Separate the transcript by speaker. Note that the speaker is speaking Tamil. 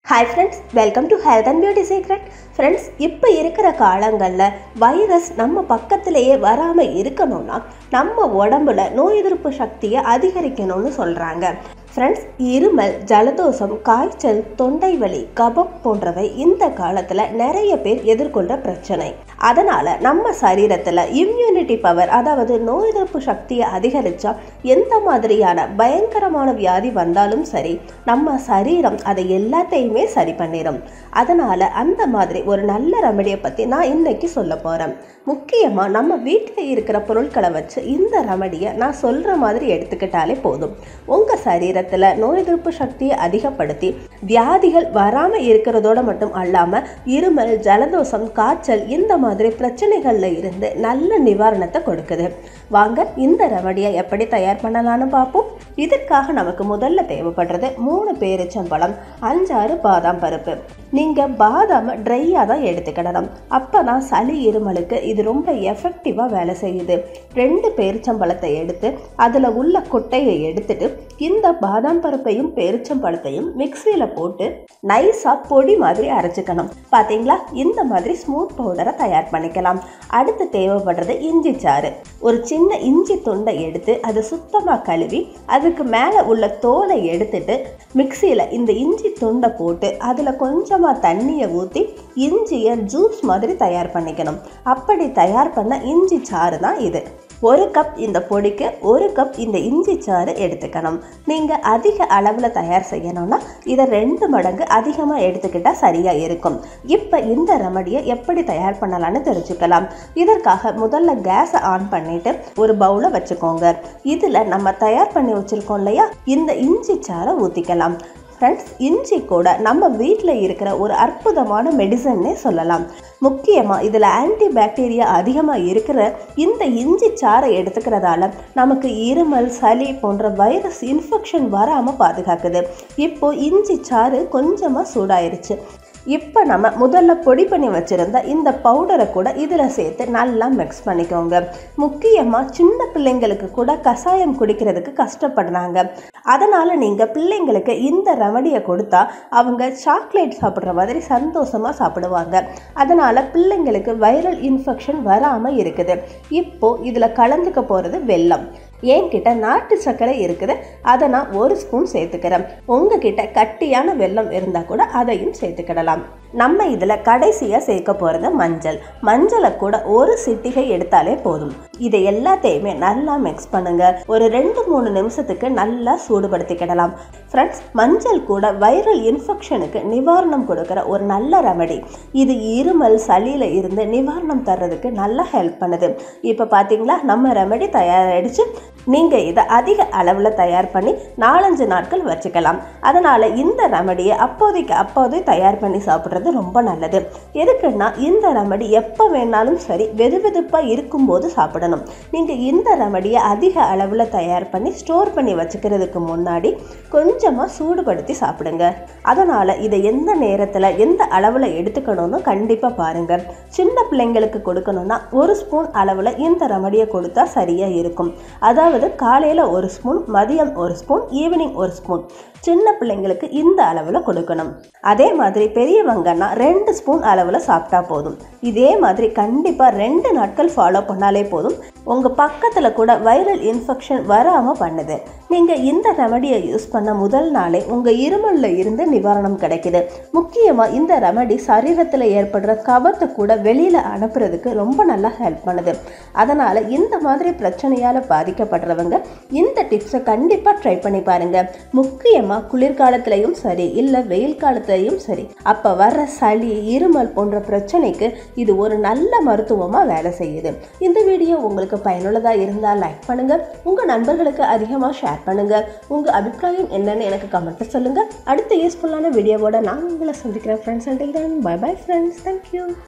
Speaker 1: hi friends welcome to health and beauty secret friends இப்போ இருக்கிற காலங்களில் வைரஸ் நம்ம பக்கத்திலேயே வராமல் இருக்கணும்னா நம்ம உடம்புல நோய் எதிர்ப்பு சக்தியை அதிகரிக்கணும்னு சொல்கிறாங்க ஃப்ரெண்ட்ஸ் இருமல் ஜலதோஷம் காய்ச்சல் தொண்டை வலி கபம் போன்றவை இந்த காலத்தில் நிறைய பேர் எதிர்கொள்கிற பிரச்சனை அதனால் நம்ம சரீரத்தில் இம்யூனிட்டி பவர் அதாவது நோய் எதிர்ப்பு சக்தியை அதிகரித்தா எந்த மாதிரியான பயங்கரமான வியாதி வந்தாலும் சரி நம்ம சரீரம் அதை எல்லாத்தையுமே சரி பண்ணிடும் அதனால் அந்த மாதிரி ஒரு நல்ல ரெமடியை பற்றி நான் இன்னைக்கு சொல்ல போகிறேன் முக்கியமாக நம்ம வீட்டில் இருக்கிற பொருட்களை வச்சு இந்த ரெமடியை நான் சொல்கிற மாதிரி எடுத்துக்கிட்டாலே போதும் உங்கள் சரீரத்தில் நோய் எதிர்ப்பு சக்தியை அதிகப்படுத்தி வியாதிகள் வராமல் இருக்கிறதோட மட்டும் அல்லாமல் இருமல் ஜலதோஷம் காய்ச்சல் இந்த மாதிரி பிரச்சனைகளில் இருந்து நல்ல நிவாரணத்தை கொடுக்குது வாங்க இந்த ரெமடியை எப்படி தயார் பண்ணலான்னு பார்ப்போம் இதற்காக நமக்கு முதல்ல தேவைப்படுறது மூணு பேரிச்சம்பழம் அஞ்சாறு பாதாம் பருப்பு நீங்கள் பாதாமை ட்ரையாக தான் எடுத்துக்கிடணும் அப்போ தான் சளி இருமலுக்கு இது ரொம்ப எஃபெக்டிவாக வேலை செய்யுது ரெண்டு பேரிச்சம்பழத்தை எடுத்து அதில் உள்ள கொட்டையை எடுத்துட்டு இந்த பாதாம் பருப்பையும் பேரிச்சம்பழத்தையும் மிக்சியில் போட்டு நைஸாக பொடி மாதிரி அரைச்சிக்கணும் பார்த்தீங்களா இந்த மாதிரி ஸ்மூத் பவுடரை தயார் பண்ணிக்கலாம் அடுத்து தேவைப்படுறது இஞ்சி சாறு ஒரு சின்ன இஞ்சி துண்டை எடுத்து அதை சுத்தமாக கழுவி அதுக்கு மேலே உள்ள தோலை எடுத்துட்டு மிக்சியில் இந்த இஞ்சி துண்டை போட்டு அதில் கொஞ்சமாக தண்ணியை ஊற்றி இஞ்சியை ஜூஸ் மாதிரி தயார் பண்ணிக்கணும் அப்படி தயார் பண்ண இஞ்சி சாறு தான் இது ஒரு கப் இந்த பொடிக்கு ஒரு கப் இந்த இஞ்சி சாறு எடுத்துக்கணும் நீங்கள் அதிக அளவில் தயார் செய்யணும்னா இதை ரெண்டு மடங்கு அதிகமாக எடுத்துக்கிட்டால் சரியாக இருக்கும் இப்போ இந்த ரெமடியை எப்படி தயார் பண்ணலான்னு தெரிஞ்சுக்கலாம் இதற்காக முதல்ல கேஸை ஆன் பண்ணிவிட்டு ஒரு பவுலை வச்சுக்கோங்க இதில் நம்ம தயார் பண்ணி வச்சுருக்கோம் இல்லையா இந்த இஞ்சி சாறை ஊற்றிக்கலாம் ஃப்ரெண்ட்ஸ் இஞ்சி கூட நம்ம வீட்டில் இருக்கிற ஒரு அற்புதமான மெடிசன்னே சொல்லலாம் முக்கியமாக இதில் ஆன்டி பாக்டீரியா அதிகமாக இருக்கிற இந்த இஞ்சி சாறை எடுத்துக்கிறதால நமக்கு இருமல் சளி போன்ற வைரஸ் இன்ஃபெக்ஷன் வராமல் பாதுகாக்குது இப்போ இஞ்சி சாறு கொஞ்சமாக சூடாயிருச்சு இப்போ நம்ம முதல்ல பொடி பண்ணி வச்சுருந்த இந்த பவுடரை கூட இதில் சேர்த்து நல்லா மிக்ஸ் பண்ணிக்கோங்க முக்கியமாக சின்ன பிள்ளைங்களுக்கு கூட கஷாயம் குடிக்கிறதுக்கு கஷ்டப்படுறாங்க அதனால் நீங்கள் பிள்ளைங்களுக்கு இந்த ரெமடியை கொடுத்தா அவங்க சாக்லேட் சாப்பிட்ற மாதிரி சந்தோஷமாக சாப்பிடுவாங்க அதனால் பிள்ளைங்களுக்கு வைரல் இன்ஃபெக்ஷன் வராமல் இருக்குது இப்போது இதில் கலந்துக்க போகிறது வெல்லம் என்கிட்ட நாட்டு சர்க்கரை இருக்குது அதை நான் ஒரு ஸ்பூன் சேர்த்துக்கிறேன் உங்ககிட்ட கட்டியான வெல்லம் இருந்தால் கூட அதையும் சேர்த்துக்கிடலாம் நம்ம இதில் கடைசியாக சேர்க்க போகிறது மஞ்சள் மஞ்சளை கூட ஒரு சிட்டிகை எடுத்தாலே போதும் இதை எல்லாத்தையுமே நல்லா மிக்ஸ் பண்ணுங்க ஒரு ரெண்டு மூணு நிமிஷத்துக்கு நல்லா சூடுபடுத்திக்கிடலாம் ஃப்ரெண்ட்ஸ் மஞ்சள் கூட வைரல் இன்ஃபெக்ஷனுக்கு நிவாரணம் கொடுக்குற ஒரு நல்ல ரெமடி இது இருமல் சளியில் இருந்து நிவாரணம் தர்றதுக்கு நல்லா ஹெல்ப் பண்ணுது இப்போ பார்த்தீங்களா நம்ம ரெமடி தயாராகிடுச்சு நீங்கள் இதை அதிக அளவில் தயார் பண்ணி நாலஞ்சு நாட்கள் வச்சுக்கலாம் அதனால் இந்த ரெமடியை அப்போதைக்கு அப்போதே தயார் பண்ணி சாப்பிட்றது ரொம்ப நல்லது எதுக்குன்னா இந்த ரெமடி எப்போ வேணாலும் சரி வெது வெதுப்பாக இருக்கும்போது சாப்பிடணும் நீங்கள் இந்த ரெமடியை அதிக அளவில் தயார் பண்ணி ஸ்டோர் பண்ணி வச்சுக்கிறதுக்கு முன்னாடி கொஞ்சமாக சூடுபடுத்தி சாப்பிடுங்க அதனால் இதை எந்த நேரத்தில் எந்த அளவில் எடுத்துக்கணும்னு கண்டிப்பாக பாருங்கள் சின்ன பிள்ளைங்களுக்கு கொடுக்கணும்னா ஒரு ஸ்பூன் அளவில் இந்த ரெமடியை கொடுத்தா சரியாக இருக்கும் அதாவது காலையில் ஒரு ஸ்பூன் மதியம் ஒரு ஸ்பூன் ஈவினிங் ஒரு ஸ்பூன் சின்ன பிள்ளைங்களுக்கு இந்த அளவில் கொடுக்கணும் அதே மாதிரி பெரியவங்கன்னா ரெண்டு ஸ்பூன் அளவில் சாப்பிட்டா போதும் இதே மாதிரி கண்டிப்பாக ரெண்டு நாட்கள் ஃபாலோ பண்ணாலே போதும் உங்கள் பக்கத்தில் கூட வைரல் இன்ஃபெக்ஷன் வராமல் பண்ணுது நீங்கள் இந்த ரெமடியை யூஸ் பண்ண முதல் நாளே உங்கள் இருமலில் இருந்து நிவாரணம் கிடைக்குது முக்கியமாக இந்த ரெமடி சரீரத்தில் ஏற்படுற கபத்தை கூட வெளியில் அனுப்புறதுக்கு ரொம்ப நல்லா ஹெல்ப் பண்ணுது அதனால் இந்த மாதிரி பிரச்சனையால் பாதிக்கப்படுறவங்க இந்த டிப்ஸை கண்டிப்பாக ட்ரை பண்ணி பாருங்கள் முக்கியமாக குளிர்காலத்திலையும் சரி இல்லை வெயில் காலத்திலையும் சரி அப்போ வர்ற சளி இருமல் போன்ற பிரச்சனைக்கு இது ஒரு நல்ல மருத்துவமாக வேலை செய்யுது இந்த வீடியோ உங்களுக்கு பயனுள்ளதாக இருந்தால் லைக் பண்ணுங்கள் உங்கள் நண்பர்களுக்கு அதிகமாக ஷேர் பண்ணுங்கள் உங்கள் அபிப்பிராயம் என்னன்னு எனக்கு கமெண்ட்டில் சொல்லுங்கள் அடுத்த யூஸ்ஃபுல்லான வீடியோவோட நான் உங்களை சந்திக்கிறேன் friends and bye bye friends thank you